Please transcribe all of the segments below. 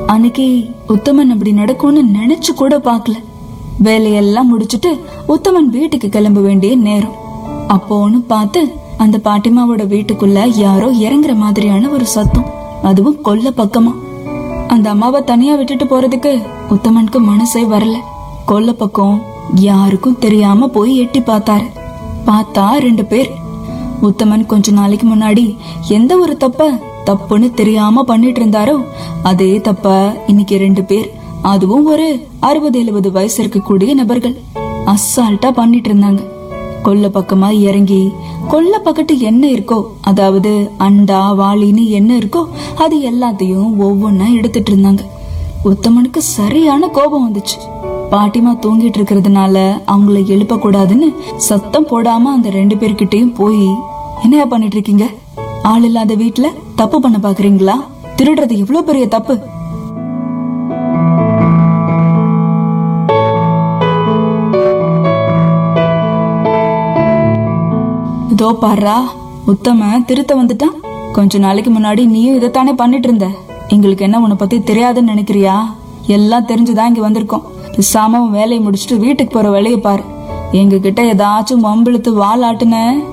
அன்னைக்கு உத்தமன் அப்படி நடக்கும்னு நினைச்சு கூட பார்க்கல வேலையெல்லாம் முடிச்சிட்டு உத்தமன் வீட்டுக்கு கிளம்ப வேண்டிய நேரம் அப்போன்னு பார்த்து அந்த பாட்டிமாவோட வீட்டுக்குள்ள யாரோ இறங்குற மாதிரியான ஒரு சத்தம் அதுவும் கொல்ல பக்கமா அந்த அம்மாவை தனியா விட்டுட்டு போறதுக்கு உத்தமனுக்கு மனசே வரல கொல்ல பக்கம் யாருக்கும் தெரியாம போய் எட்டி பார்த்தாரு பார்த்தா ரெண்டு பேர் உத்தமன் கொஞ்ச நாளைக்கு முன்னாடி எந்த ஒரு தப்ப தப்புன்னு தெரியாம பண்ணிட்டு இருந்தாரோ அதே தப்ப இன்னைக்கு ரெண்டு பேர் அதுவும் ஒரு அறுபது எழுபது வயசு இருக்கக்கூடிய நபர்கள் அசால்ட்டா பண்ணிட்டு இருந்தாங்க கொல்ல பக்கமா இறங்கி கொல்ல பக்கத்து என்ன இருக்கோ அதாவது அண்டா வாளின்னு என்ன இருக்கோ அது எல்லாத்தையும் ஒவ்வொன்னா எடுத்துட்டு இருந்தாங்க உத்தமனுக்கு சரியான கோபம் வந்துச்சு பாட்டிமா தூங்கிட்டு இருக்கிறதுனால அவங்கள எழுப்ப கூடாதுன்னு சத்தம் போடாம அந்த ரெண்டு பேர்கிட்டயும் போய் என்னையா பண்ணிட்டு இருக்கீங்க ஆள் இல்லாத வீட்டுல தப்பு பண்ண பாக்குறீங்களா திருடுறது எவ்வளவு பெரிய தப்பு இதோ பாருடா உத்தம திருத்த வந்துட்டான் கொஞ்ச நாளைக்கு முன்னாடி நீயும் இதைத்தானே பண்ணிட்டு இருந்த எங்களுக்கு என்ன உன்னை பத்தி தெரியாதுன்னு நினைக்கிறியா எல்லாம் தெரிஞ்சுதான் இங்க வந்திருக்கோம் பேசாம உன் வேலையை முடிச்சுட்டு வீட்டுக்கு போற வேலையை பாரு எங்க கிட்ட ஏதாச்சும் வம்பிழுத்து வால் ஆட்டுன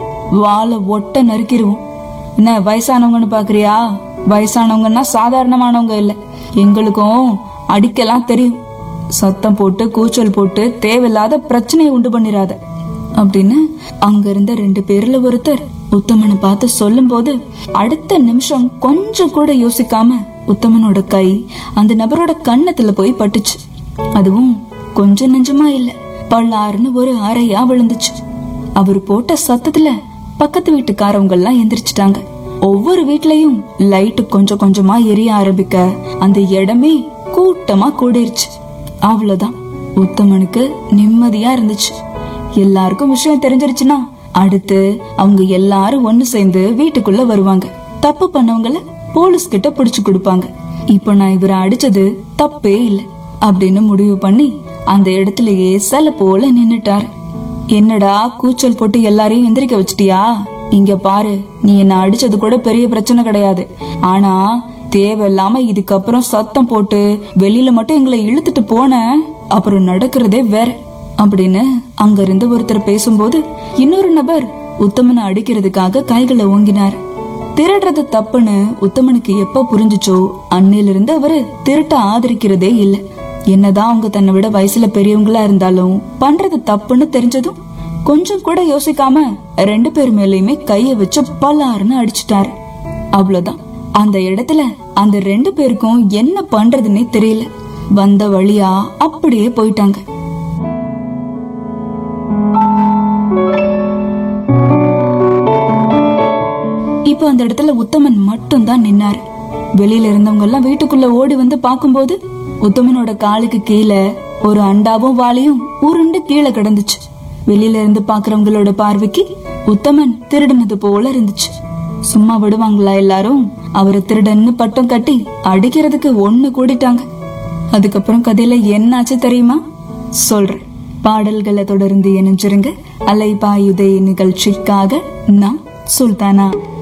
வாழை ஒட்ட நறுக்கிடுவோம் என்ன வயசானவங்கன்னு பாக்குறியா வயசானவங்கன்னா சாதாரணமானவங்க இல்ல எங்களுக்கும் அடிக்கலாம் தெரியும் சத்தம் போட்டு கூச்சல் போட்டு தேவையில்லாத பிரச்சனையை உண்டு பண்ணிராத அப்படின்னு அங்க இருந்த ரெண்டு பேர்ல ஒருத்தர் உத்தமனை பார்த்து சொல்லும்போது அடுத்த நிமிஷம் கொஞ்சம் கூட யோசிக்காம உத்தமனோட கை அந்த நபரோட கன்னத்துல போய் பட்டுச்சு அதுவும் கொஞ்சம் நெஞ்சமா இல்ல பல்லாருன்னு ஒரு அறையா விழுந்துச்சு அவர் போட்ட சத்தத்துல பக்கத்து வீட்டுக்காரவங்க எல்லாம் எந்திரிச்சிட்டாங்க ஒவ்வொரு வீட்லயும் லைட் கொஞ்சம் கொஞ்சமா எரிய ஆரம்பிக்க அந்த இடமே கூட்டமா கூடிருச்சு அவ்வளவுதான் உத்தமனுக்கு நிம்மதியா இருந்துச்சு எல்லாருக்கும் விஷயம் தெரிஞ்சிருச்சுன்னா அடுத்து அவங்க எல்லாரும் ஒண்ணு சேர்ந்து வீட்டுக்குள்ள வருவாங்க தப்பு பண்ணவங்கள போலீஸ் கிட்ட புடிச்சு கொடுப்பாங்க இப்போ நான் இவரை அடிச்சது தப்பே இல்ல அப்படின்னு முடிவு பண்ணி அந்த இடத்துலயே சில போல நின்னுட்டாரு என்னடா கூச்சல் போட்டு எல்லாரையும் எந்திரிக்க வச்சிட்டியா இங்க பாரு நீ என்ன அடிச்சது கூட பெரிய பிரச்சனை கிடையாது ஆனா தேவையில்லாம இதுக்கப்புறம் சத்தம் போட்டு வெளியில மட்டும் எங்களை இழுத்துட்டு போன அப்புறம் நடக்கிறதே வேற அப்படின்னு அங்க இருந்து ஒருத்தர் பேசும்போது இன்னொரு நபர் உத்தமனை அடிக்கிறதுக்காக கைகளை ஓங்கினார் திருடுறது தப்புன்னு உத்தமனுக்கு எப்ப புரிஞ்சுச்சோ அன்னையில இருந்து அவரு திருட்ட ஆதரிக்கிறதே இல்ல என்னதான் அவங்க தன்னை விட வயசுல பெரியவங்களா இருந்தாலும் பண்றது தப்புன்னு தெரிஞ்சதும் கொஞ்சம் கூட யோசிக்காம ரெண்டு பேர் மேலயுமே கைய வச்சு பல்லாருன்னு அடிச்சிட்டாரு அவ்வளவுதான் அந்த இடத்துல அந்த ரெண்டு பேருக்கும் என்ன பண்றதுன்னே தெரியல வந்த வழியா அப்படியே போயிட்டாங்க இப்போ அந்த இடத்துல உத்தமன் மட்டும் தான் நின்னாரு வெளியில இருந்தவங்க எல்லாம் வீட்டுக்குள்ள ஓடி வந்து பாக்கும்போது உத்தமனோட காலுக்கு கீழே ஒரு அண்டாவும் வாளியும் உருண்டு கீழே கிடந்துச்சு வெளியில இருந்து பாக்குறவங்களோட பார்வைக்கு உத்தமன் திருடினது போல இருந்துச்சு சும்மா விடுவாங்களா எல்லாரும் அவரை திருடன்னு பட்டம் கட்டி அடிக்கிறதுக்கு ஒண்ணு கூடிட்டாங்க அதுக்கப்புறம் கதையில என்னாச்சு தெரியுமா சொல்றேன் பாடல்களை தொடர்ந்து இணைஞ்சிருங்க அலைபாயுதே நிகழ்ச்சிக்காக நான் சுல்தானா